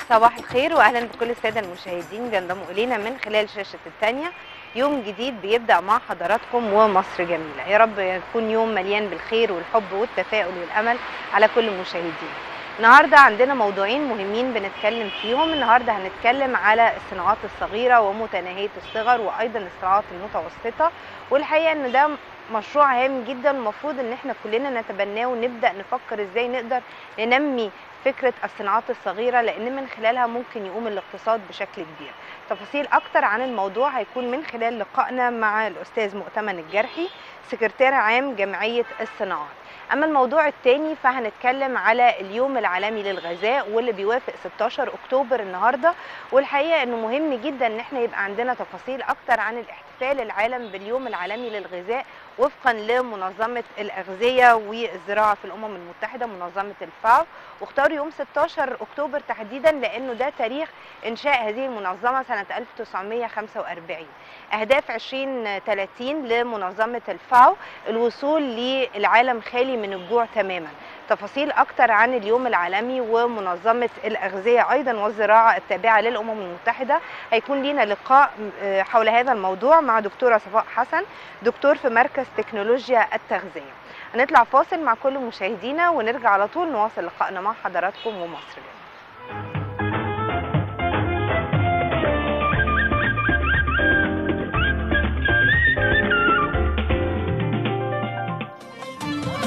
صباح الخير واهلا بكل الساده المشاهدين بينضموا الينا من خلال شاشه الثانيه يوم جديد بيبدا مع حضراتكم ومصر جميله يا رب يكون يوم مليان بالخير والحب والتفاؤل والامل على كل المشاهدين النهارده عندنا موضوعين مهمين بنتكلم فيهم النهارده هنتكلم على الصناعات الصغيره ومتناهيه الصغر وايضا الصناعات المتوسطه والحقيقه ان ده مشروع هام جدا المفروض ان احنا كلنا نتبناه ونبدا نفكر ازاي نقدر ننمي فكره الصناعات الصغيره لان من خلالها ممكن يقوم الاقتصاد بشكل كبير تفاصيل اكتر عن الموضوع هيكون من خلال لقائنا مع الاستاذ مؤتمن الجرحي سكرتير عام جمعيه الصناعات اما الموضوع الثاني فهنتكلم على اليوم العالمي للغذاء واللي بيوافق 16 اكتوبر النهارده والحقيقه انه مهم جدا ان احنا يبقى عندنا تفاصيل اكتر عن الاحتفال العالم باليوم العالمي للغذاء وفقا لمنظمه الاغذيه والزراعه في الامم المتحده منظمه الفاو واختاروا يوم 16 اكتوبر تحديدا لانه ده تاريخ انشاء هذه المنظمه سنه 1945 اهداف 2030 لمنظمه الفاو الوصول للعالم خالي من الجوع تماما تفاصيل اكتر عن اليوم العالمي ومنظمه الاغذيه ايضا والزراعه التابعه للامم المتحده هيكون لينا لقاء حول هذا الموضوع مع دكتوره صفاء حسن دكتور في مركز تكنولوجيا التغذيه هنطلع فاصل مع كل مشاهدينا ونرجع على طول نواصل لقائنا مع حضراتكم ومصر